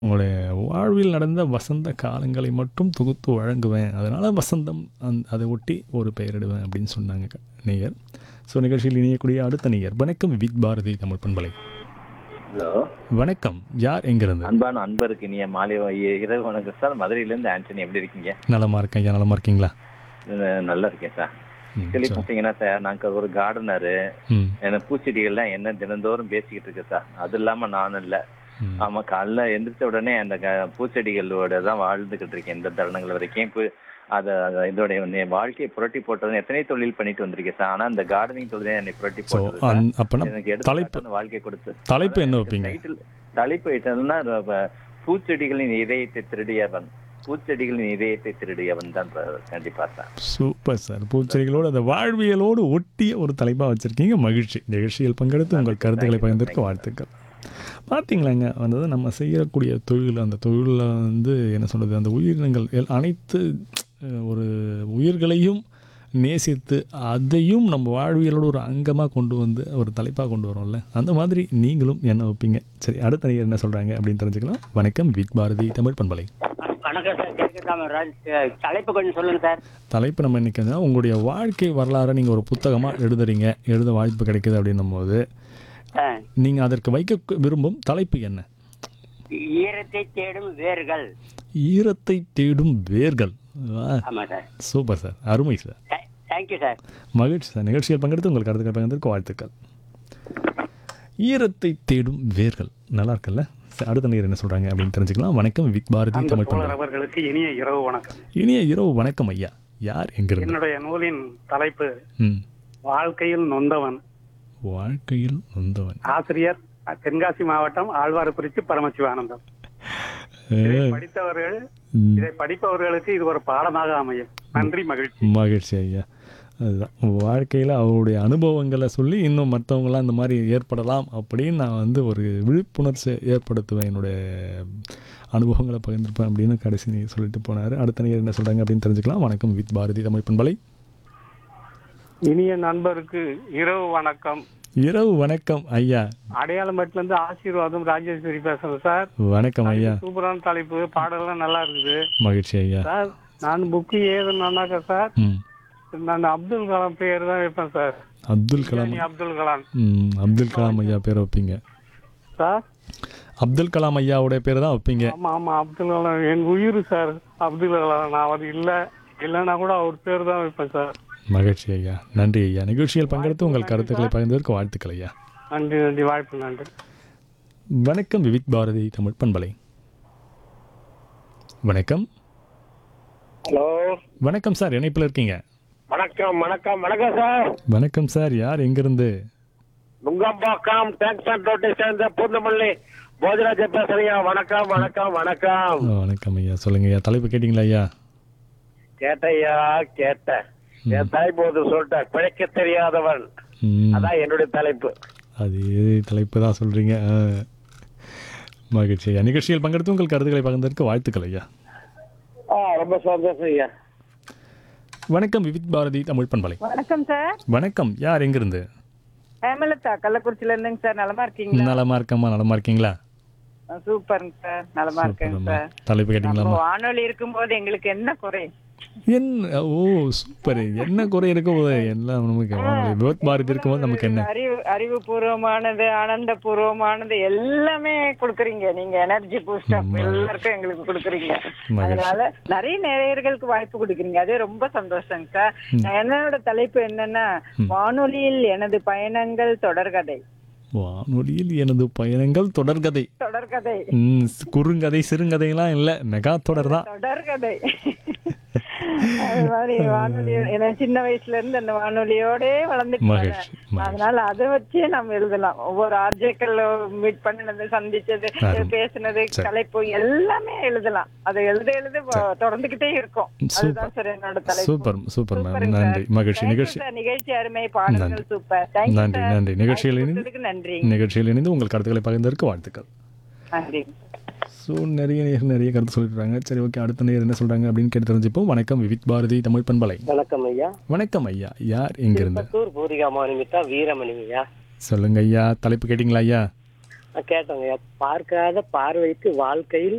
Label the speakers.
Speaker 1: உங்களுடைய வாழ்வில் நடந்த வசந்த காலங்களை மட்டும் தொகுத்து வழங்குவேன் அதனால் வசந்தம் அந் அதை ஒட்டி ஒரு பெயரிடுவேன் அப்படின்னு சொன்னாங்க க- நேயர் ஸோ நிகழ்ச்சியில் இணையக்கூடிய அடுத்த நேயர் வணக்கம் வித் பாரதி தமிழ் பண்பலை
Speaker 2: ஹலோ
Speaker 1: வணக்கம் யார் எங்கிருந்து
Speaker 2: அன்பான அன்பருக்கு இனிய மாலை வ- இ- இரவு வணக்கம் சார் மதுரையிலேருந்து ஆண்டனி எப்படி இருக்கீங்க
Speaker 1: நலமா இருக்கேன் ஐயா நலமா இருக்கீங்களா
Speaker 2: அஹ் நல்லா இருக்கேன் சார்
Speaker 1: ம்,
Speaker 2: ஆக்சுவலி
Speaker 1: சரி.
Speaker 2: பார்த்தீங்கன்னா சார் நாங்கள் ஒரு கார்டனரு
Speaker 1: ம்
Speaker 2: எனக்கு பூச்செடிகள்லாம் என்ன தினந்தோறும் பேசிக்கிட்டு இருக்கு சார் அது இல்லாமல் நானும் இல்லை
Speaker 1: ம்.
Speaker 2: ஆமா காலைல எந்திரிச்ச உடனே அந்த க- பூச்செடிகளோட தான் வாழ்ந்துகிட்டு இருக்கேன் இந்த தருணங்கள் வரைக்கும் இப்போ அதை அதை இதோட என்னை வாழ்க்கையை புரட்டி போட்டது எத்தனை தொழில் பண்ணிட்டு வந்திருக்கேன் சார் ஆனா அந்த கார்டனிங் தொழில் என்னை புரட்டி
Speaker 1: ஸோ
Speaker 2: போட்டது சார்.
Speaker 1: அந் அப்போனா
Speaker 2: எனக்கு
Speaker 1: தலைப்பு
Speaker 2: எடுத்து வாழ்க்கை கொடுத்து
Speaker 1: தலைப்பு என்ன
Speaker 2: அதான்
Speaker 1: வைப்பீங்க?
Speaker 2: எனக்கு title- தலைப்பு என்னன்னா ர- பூச்செடிகளின் இதயத்தை திருடியவன் பூச்செடிகளின் இதயத்தை திருடியவன் தான் ப- கண்டிப்பா சார்
Speaker 1: சூப்பர் சார் பூச்செடிகளோடு அந்த வாழ்வியலோடு ஒட்டிய ஒரு தலைப்பாக வச்சுருக்கீங்க மகிழ்ச்சி நிகழ்ச்சியில் பங்கெடுத்து உங்கள் கருத்துக்களை பகிர்ந்திருக்க வாழ்த்துக்கள் பார்த்தீங்களாங்க வந்தது நம்ம செய்யக்கூடிய தொழில் அந்த தொழிலில் வந்து என்ன சொல்கிறது அந்த உயிரினங்கள் எல்- அனைத்து அஹ், ஒரு உயிர்களையும் நேசித்து அதையும் நம்ம வாழ்வியலோட ஒரு அங்கமாக கொண்டு வந்து ஒரு தலைப்பாக கொண்டு வரோம்ல அந்த மாதிரி நீங்களும் என்ன வைப்பீங்க சரி அடுத்த நேயர் என்ன சொல்கிறாங்க அப்படின்னு தெரிஞ்சுக்கலாம் வணக்கம் வித் பாரதி தமிழ் பண்பலை
Speaker 3: வணக்கம் சார் கேட்குதாம ராஜ் தலைப்பு கொஞ்சம் சொல்லுங்க சார்
Speaker 1: தலைப்பு நம்ம இன்னைக்கு வந்து உங்களுடைய வாழ்க்கை வரலாறை நீங்கள் ஒரு புத்தகமாக எழுதுறீங்க எழுத வாய்ப்பு கிடைக்குது அப்படின்னும் போது
Speaker 3: ஆ,
Speaker 1: நீங்கள் அதற்கு வைக்க விரும்பும் தலைப்பு என்ன
Speaker 3: ஈரத்தை தேடும் வேர்கள்
Speaker 1: ஈரத்தை தேடும் வேர்கள் வா,
Speaker 3: ஆமா சார்
Speaker 1: சூப்பர் சார் அருமை சார்
Speaker 3: தேங்க்யூ சார்
Speaker 1: மகிழ்ச்சி சார் நிகழ்ச்சியில் பங்கெடுத்து உங்கள் கருத்துக்கள் பகிர்ந்ததற்கு வாழ்த்துக்கள் ஈரத்தை தேடும் வேர்கள் நல்லா இருக்குல்ல சரி, அடுத்த நேரம் என்ன சொல்கிறாங்க அப்படின்னு தெரிஞ்சுக்கலாம் வணக்கம் விக் பாரதி
Speaker 4: அந்த
Speaker 1: தமிழ்
Speaker 4: தோழர்
Speaker 1: பண்பலை
Speaker 4: அவர்களுக்கு இனிய இரவு வணக்கம்
Speaker 1: இனிய இரவு வணக்கம் ஐயா யார் எங்கிருந்து
Speaker 4: என்னுடைய நூலின் தலைப்பு
Speaker 1: ம்
Speaker 4: வாழ்க்கையில் நொந்தவன்
Speaker 1: வாழ்க்கையில் நொந்தவன்
Speaker 4: ஆசிரியர் தென்காசி மாவட்டம் ஆழ்வார்குறிச்சி பரமசிவானந்தம் இதை
Speaker 1: ஏ,
Speaker 4: படித்தவர்கள்
Speaker 1: ம்.
Speaker 4: இதை படிப்பவர்களுக்கு இது ஒரு பாடமாக அமையும் நன்றி மகிழ்ச்சி
Speaker 1: மகிழ்ச்சி ஐயா அதுதான் வாழ்க்கையில் அவருடைய அனுபவங்களை சொல்லி இன்னும் மற்றவங்களாம் இந்த மாதிரி ஏற்படலாம் அப்படின்னு நான் வந்து ஒரு விழிப்புணர்ச்சி ஏற்படுத்துவேன் என்னுடைய அனுபவங்களை பகிர்ந்திருப்பேன் அப்படின்னு கடைசி நீ சொல்லிட்டு போனார் அடுத்த நேரம் என்ன சொல்கிறாங்க அப்படின்னு தெரிஞ்சுக்கலாம் வணக்கம் வித் பாரதி தமிழ் பண்பலை
Speaker 4: இனிய நண்பருக்கு இரவு வணக்கம்
Speaker 1: இரவு வணக்கம் ஐயா
Speaker 4: அடையாளமட்டில இருந்து ஆசீர்வாதம் ராஜேஸ்வரி பேசுறேன் சார்
Speaker 1: வணக்கம் ஐயா
Speaker 4: சூப்பரான தலைப்பு பாடலாம் நல்லா இருக்குது
Speaker 1: மகிழ்ச்சி ஐயா
Speaker 4: சார் நான் புக்கு ஏதுனாக்கா சார்
Speaker 1: ம்
Speaker 4: நான் அப்துல் கலாம் பேர் தான் வைப்பேன் சார்
Speaker 1: அப்துல் கலாம்
Speaker 4: அப்துல் கலாம்
Speaker 1: ம் அப்துல் கலாம் ஐயா பேரை வைப்பீங்க
Speaker 4: சார்
Speaker 1: அப்துல் கலாம் ஐயாவுடைய பேரை தான் வைப்பீங்க
Speaker 4: ஆமா ஆமா அப்துல் கலாம் எங்க உயிர் சார் அப்துல் கலாம் நான் அவர் இல்ல இல்லைன்னா கூட அவர் பேர் தான் வைப்பேன் சார்
Speaker 1: மகிழ்ச்சி ஐயா நன்றி ஐயா நிகழ்ச்சியில் பங்கெடுத்து உங்கள் கருத்துக்களை பகிர்ந்ததற்கு வாழ்த்துக்கள் ஐயா
Speaker 4: நன்றி நன்றி வாய்ப்பு நன்றி
Speaker 1: வணக்கம் விவித் பாரதி தமிழ் பண்பலை வணக்கம்
Speaker 5: ஹலோ
Speaker 1: வணக்கம் சார் இணைப்பில் இருக்கீங்க
Speaker 5: வணக்கம் வணக்கம் வணக்கம் சார்
Speaker 1: வணக்கம் சார் யார் எங்கிருந்து
Speaker 5: நுங்கம்பாக்கம் டேங்க்ஸ் ரோட்டை சேர்ந்த பூந்தமல்லி போஜராஜ பேசுறீங்க வணக்கம் வணக்கம் வணக்கம்
Speaker 1: ஆ, வணக்கம் ஐயா சொல்லுங்க ஐயா தலைப்பு கேட்டிங்களா ஐயா
Speaker 5: கேட்டையா கேட்டேன் என் தலைப்பு ஒரு சொல்லிட்டேன் பிழைக்க தெரியாதவன்
Speaker 1: ம்,
Speaker 5: அதான் என்னுடைய தலைப்பு
Speaker 1: அதே தலைப்பு தான் சொல்கிறீங்க மகிழ்ச்சி ஐயா நிகழ்ச்சியில் பங்கெடுத்து உங்கள் கருத்துக்களை பகிர்ந்ததற்கு வாழ்த்துக்கள் ஐயா
Speaker 5: ஆ ரொம்ப சந்தோஷம் ஐயா
Speaker 1: வணக்கம் விவித் பாரதி தமிழ் பண்பலை
Speaker 6: வணக்கம் சார்
Speaker 1: வணக்கம் யார் எங்கிருந்து
Speaker 6: ஹேமலதா கள்ளக்குறிச்சில இருந்துங்க சார் நலமா இருக்கீங்களா
Speaker 1: நலமா இருக்கம்மா நலமா இருக்கீங்களா
Speaker 6: அஹ் சூப்பருங்க சார் நலமா இருக்கேங்க
Speaker 1: சூப்பர்ம்மா.
Speaker 6: சார்
Speaker 1: தலைப்பு கேட்டிங்களாம்மா
Speaker 6: நம்ம வானொலி இருக்கும்போது எங்களுக்கு என்ன குறை
Speaker 1: என்ன ஓ சூப்பர் என்ன குறை இருக்கும் போது எல்லாம் நமக்கு வானொலி விவத் பாரதி இருக்கும்போது நமக்கு என்ன
Speaker 6: அறிவு அறிவுபூர்வமானது ஆனந்தபூர்வமானது எல்லாமே கொடுக்குறீங்க நீங்க எனர்ஜி பூஸ்ட் அப் எல்லாருக்கும் எங்களுக்கு கொடுக்குறீங்க
Speaker 1: மகிழ்ச்சி.
Speaker 6: அதனால நிறைய நேயர்களுக்கு வாய்ப்பு கொடுக்குறீங்க அதே ரொம்ப சந்தோஷங்க சார் என்னோட தலைப்பு என்னன்னா வானொலியில் எனது பயணங்கள் தொடர்கதை
Speaker 1: வானொலியில் எனது பயணங்கள் தொடர்கதை
Speaker 6: தொடர்கதை
Speaker 1: ம், குறுங்கதை சிறுங்கதையெல்லாம் இல்லை மெகா தொடர் தான்
Speaker 6: தொடர்கதை அது மாதிரி வானொலி எனக்கு சின்ன வயசுல இருந்து அந்த வானொலியோட வளர்ந்துட்டு வரேன்.
Speaker 1: மகிழ்ச்சி, மகிழ்ச்சி.
Speaker 6: அதனால அதை வச்சே நம்ம எழுதலாம் ஒவ்வொரு ஆர்ஜேக்கள் மீட் பண்ணினது சந்திச்சது
Speaker 1: அருமை.
Speaker 6: பேசினது
Speaker 1: சரி.
Speaker 6: தலைப்பு எல்லாமே எழுதலாம் அதை எழுத எழுத வ- தொடர்ந்துகிட்டே இருக்கும்
Speaker 1: சூப்பர்.
Speaker 6: அதுதான் சார் என்னோட தலைப்பு
Speaker 1: சூப்பர் சூப்பர் மேம்
Speaker 6: சூப்பருங்க
Speaker 1: நன்றி
Speaker 6: சார்.
Speaker 1: மகிழ்ச்சி
Speaker 6: Thank you
Speaker 1: நிகழ்ச்சி
Speaker 6: சார். நிகழ்ச்சி அருமை பாடல்கள்
Speaker 1: நன்றி.
Speaker 6: சூப்பர் தேங்க்யூ
Speaker 1: நன்றி நன்றி நிகழ்ச்சியில் இணைந்து
Speaker 6: நன்றி
Speaker 1: நிகழ்ச்சியில் இணைந்து உங்கள் கருத்துக்களை பகிர்ந்ததற்கு வாழ்த்துக்கள்
Speaker 6: நன்றி
Speaker 1: ஸோ நிறைய நேர் நிறைய கருத்து சொல்லிட்டுறாங்க சரி ஓகே அடுத்த நேர் என்ன சொல்கிறாங்க அப்படின்னு கேட்டு தெரிஞ்சுப்போம் வணக்கம் விவித் பாரதி தமிழ் பண்பலை
Speaker 5: வணக்கம் ஐயா
Speaker 1: வணக்கம் ஐயா யார் எங்கிருந்து
Speaker 5: திருப்பத்தூர் பூரிகா மாநிமித்தா வீரமணி ஐயா
Speaker 1: சொல்லுங்க ஐயா தலைப்பு கேட்டிங்களா ஐயா
Speaker 5: கேட்டோங்க ஐயா பார்க்காத பார்வைக்கு வாழ்க்கையில்